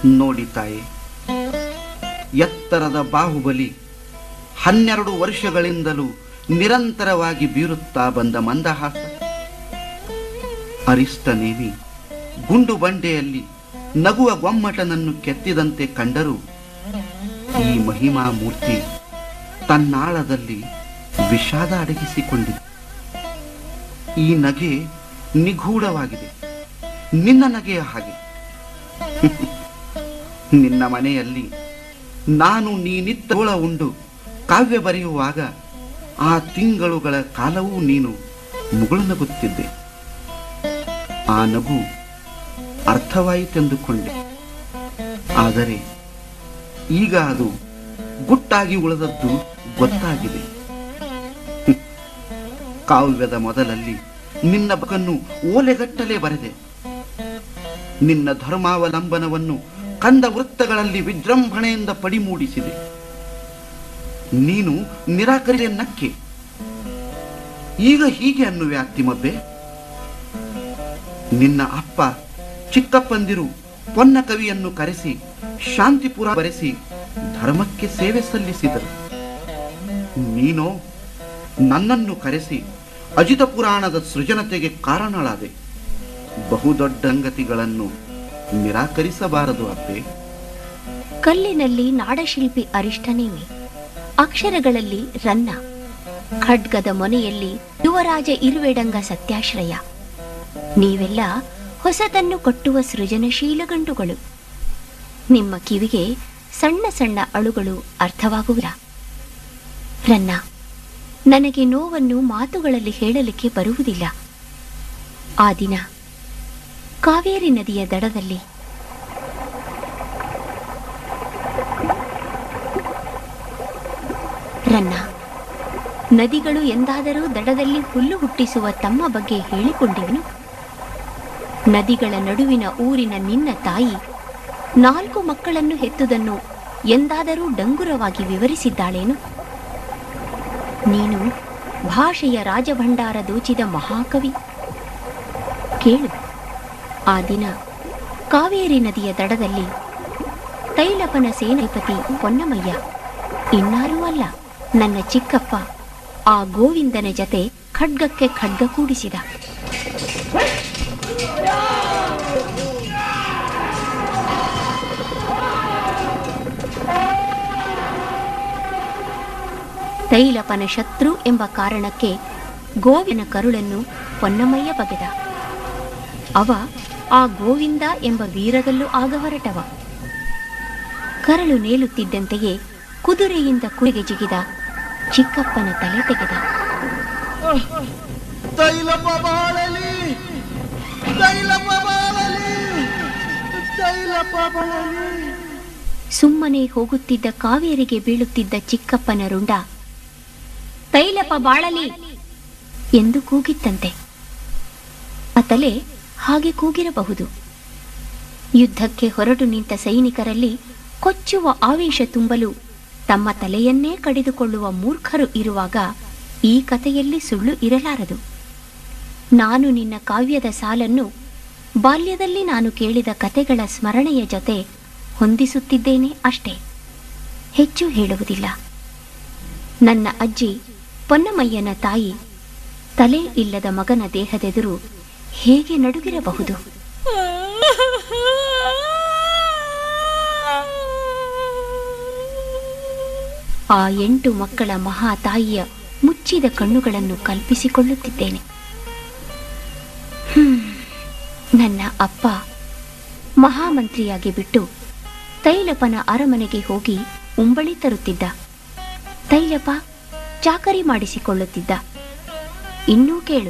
ನೋಡಿ ತಾಯಿ ಎತ್ತರದ ಬಾಹುಬಲಿ ಹನ್ನೆರಡು ವರ್ಷಗಳಿಂದಲೂ ನಿರಂತರವಾಗಿ ಬೀರುತ್ತಾ ಬಂದ ಮಂದಹಾಸ ಅರಿಷ್ಟನೇವಿ ಗುಂಡು ಬಂಡೆಯಲ್ಲಿ ನಗುವ ಗೊಮ್ಮಟನನ್ನು ಕೆತ್ತಿದಂತೆ ಕಂಡರೂ ಈ ಮಹಿಮಾ ಮೂರ್ತಿ ತನ್ನಾಳದಲ್ಲಿ ವಿಷಾದ ಅಡಗಿಸಿಕೊಂಡಿದೆ ಈ ನಗೆ ನಿಗೂಢವಾಗಿದೆ ನಿನ್ನ ನಗೆಯ ಹಾಗೆ ನಿನ್ನ ಮನೆಯಲ್ಲಿ ನಾನು ನೀನಿತ್ತೋಳ ಉಂಡು ಕಾವ್ಯ ಬರೆಯುವಾಗ ಆ ತಿಂಗಳುಗಳ ಕಾಲವೂ ನೀನು ಮುಗುಳು ನಗುತ್ತಿದ್ದೆ ಆ ನಗು ಅರ್ಥವಾಯಿತೆಂದುಕೊಂಡೆ ಆದರೆ ಈಗ ಅದು ಗುಟ್ಟಾಗಿ ಉಳಿದದ್ದು ಗೊತ್ತಾಗಿದೆ ಕಾವ್ಯದ ಮೊದಲಲ್ಲಿ ನಿನ್ನ ಬಗನ್ನು ಓಲೆಗಟ್ಟಲೆ ಬರೆದೆ ನಿನ್ನ ಧರ್ಮಾವಲಂಬನವನ್ನು ಕಂದ ವೃತ್ತಗಳಲ್ಲಿ ವಿಜೃಂಭಣೆಯಿಂದ ಪಡಿಮೂಡಿಸಿದೆ ನೀನು ನಿರಾಕರಿಸಿದ ನಕ್ಕೆ ಈಗ ಹೀಗೆ ಅನ್ನುವೆ ಅತ್ತಿಮಬ್ಬೆ ನಿನ್ನ ಅಪ್ಪ ಚಿಕ್ಕಪ್ಪಂದಿರು ಪೊನ್ನ ಕವಿಯನ್ನು ಕರೆಸಿ ಶಾಂತಿಪುರ ಬರೆಸಿ ಧರ್ಮಕ್ಕೆ ಸೇವೆ ಸಲ್ಲಿಸಿದರು ನೀನೋ ನನ್ನನ್ನು ಕರೆಸಿ ಅಜಿತ ಪುರಾಣದ ಸೃಜನತೆಗೆ ಕಾರಣಳಾದೆ ಬಹುದೊಡ್ಡ ಸಂಗತಿಗಳನ್ನು ನಿರಾಕರಿಸಬಾರದು ಅಪ್ಪೆ ಕಲ್ಲಿನಲ್ಲಿ ನಾಡಶಿಲ್ಪಿ ಅರಿಷ್ಟನೇಮಿ ಅಕ್ಷರಗಳಲ್ಲಿ ರನ್ನ ಖಡ್ಗದ ಮೊನೆಯಲ್ಲಿ ಯುವರಾಜ ಇರುವೆಡಂಗ ಸತ್ಯಾಶ್ರಯ ನೀವೆಲ್ಲ ಹೊಸತನ್ನು ಕಟ್ಟುವ ಸೃಜನಶೀಲ ಗಂಡುಗಳು ನಿಮ್ಮ ಕಿವಿಗೆ ಸಣ್ಣ ಸಣ್ಣ ಅಳುಗಳು ಅರ್ಥವಾಗುವುದಿಲ್ಲ ರನ್ನ ನನಗೆ ನೋವನ್ನು ಮಾತುಗಳಲ್ಲಿ ಹೇಳಲಿಕ್ಕೆ ಬರುವುದಿಲ್ಲ ಆ ದಿನ ಕಾವೇರಿ ನದಿಯ ದಡದಲ್ಲಿ ರನ್ನ ನದಿಗಳು ಎಂದಾದರೂ ದಡದಲ್ಲಿ ಹುಲ್ಲು ಹುಟ್ಟಿಸುವ ತಮ್ಮ ಬಗ್ಗೆ ಹೇಳಿಕೊಂಡಿವನು ನದಿಗಳ ನಡುವಿನ ಊರಿನ ನಿನ್ನ ತಾಯಿ ನಾಲ್ಕು ಮಕ್ಕಳನ್ನು ಹೆತ್ತುದನ್ನು ಎಂದಾದರೂ ಡಂಗುರವಾಗಿ ವಿವರಿಸಿದ್ದಾಳೇನು ನೀನು ಭಾಷೆಯ ರಾಜಭಂಡಾರ ದೋಚಿದ ಮಹಾಕವಿ ಕೇಳು ಆ ದಿನ ಕಾವೇರಿ ನದಿಯ ದಡದಲ್ಲಿ ತೈಲಪನ ಸೇನಾಧಿಪತಿ ಪೊನ್ನಮಯ್ಯ ಇನ್ನಾರೂ ಅಲ್ಲ ನನ್ನ ಚಿಕ್ಕಪ್ಪ ಆ ಗೋವಿಂದನ ಜತೆ ಖಡ್ಗಕ್ಕೆ ಖಡ್ಗ ಕೂಡಿಸಿದ ತೈಲಪನ ಶತ್ರು ಎಂಬ ಕಾರಣಕ್ಕೆ ಗೋವಿನ ಕರುಳನ್ನು ಪೊನ್ನಮಯ್ಯ ಬಗೆದ ಅವ ಆ ಗೋವಿಂದ ಎಂಬ ವೀರಗಲ್ಲು ಆಗ ಹೊರಟವ ಕರಳು ನೇಲುತ್ತಿದ್ದಂತೆಯೇ ಕುದುರೆಯಿಂದ ಕುರಿಗೆ ಜಿಗಿದ ಚಿಕ್ಕಪ್ಪನ ತಲೆ ತೆಗೆದ ತೈಲಪ ಬಾಳಲಿ ತೈಲಪ ಬಾಳಲಿ ತೈಲಪ ಬಾಳಲಿ ಸುಮ್ಮನೆ ಹೋಗುತ್ತಿದ್ದ ಕಾವೇರಿಗೆ ಬೀಳುತ್ತಿದ್ದ ಚಿಕ್ಕಪ್ಪನ ರುಂಡ ತೈಲಪ ಬಾಳಲಿ ಎಂದು ಕೂಗಿತ್ತಂತೆ ಆ ತಲೆ ಹಾಗೆ ಕೂಗಿರಬಹುದು ಯುದ್ಧಕ್ಕೆ ಹೊರಟು ನಿಂತ ಸೈನಿಕರಲ್ಲಿ ಕೊಚ್ಚುವ ಆವೇಶ ತುಂಬಲು ತಮ್ಮ ತಲೆಯನ್ನೇ ಕಡಿದುಕೊಳ್ಳುವ ಮೂರ್ಖರು ಇರುವಾಗ ಈ ಕಥೆಯಲ್ಲಿ ಸುಳ್ಳು ಇರಲಾರದು ನಾನು ನಿನ್ನ ಕಾವ್ಯದ ಸಾಲನ್ನು ಬಾಲ್ಯದಲ್ಲಿ ನಾನು ಕೇಳಿದ ಕತೆಗಳ ಸ್ಮರಣೆಯ ಜೊತೆ ಹೊಂದಿಸುತ್ತಿದ್ದೇನೆ ಅಷ್ಟೇ ಹೆಚ್ಚು ಹೇಳುವುದಿಲ್ಲ ನನ್ನ ಅಜ್ಜಿ ಪೊನ್ನಮಯ್ಯನ ತಾಯಿ ತಲೆ ಇಲ್ಲದ ಮಗನ ದೇಹದೆದುರು ಹೇಗೆ ನಡುಗಿರಬಹುದು ಆ ಎಂಟು ಮಕ್ಕಳ ಮಹಾ ತಾಯಿಯ ಮುಚ್ಚಿದ ಕಣ್ಣುಗಳನ್ನು ಕಲ್ಪಿಸಿಕೊಳ್ಳುತ್ತಿದ್ದೇನೆ ಹ್ಮ್. ನನ್ನ ಅಪ್ಪ ಮಹಾಮಂತ್ರಿಯಾಗಿ ಬಿಟ್ಟು ತೈಲಪನ ಅರಮನೆಗೆ ಹೋಗಿ ಉಂಬಳಿ ತರುತ್ತಿದ್ದ ತೈಲಪ ಚಾಕರಿ ಮಾಡಿಸಿಕೊಳ್ಳುತ್ತಿದ್ದ ಇನ್ನೂ ಕೇಳು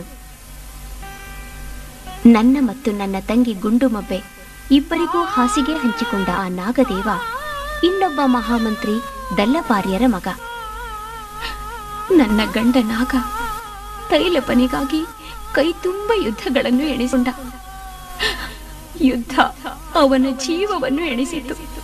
ನನ್ನ ಮತ್ತು ನನ್ನ ತಂಗಿ ಗುಂಡುಮಬ್ಬೆ ಇಬ್ಬರಿಗೂ ಹಾಸಿಗೆ ಹಂಚಿಕೊಂಡ ಆ ನಾಗದೇವ ಇನ್ನೊಬ್ಬ ಮಹಾಮಂತ್ರಿ ದಲ್ಲಪಾರ್ಯರ ಮಗ ನನ್ನ ಗಂಡ ನಾಗ ತೈಲಪನಿಗಾಗಿ ಕೈ ತುಂಬ ಯುದ್ಧಗಳನ್ನು ಎಣಿಸಿಕೊಂಡ ಯುದ್ಧ ಅವನ ಜೀವವನ್ನು ಎಣಿಸಿತು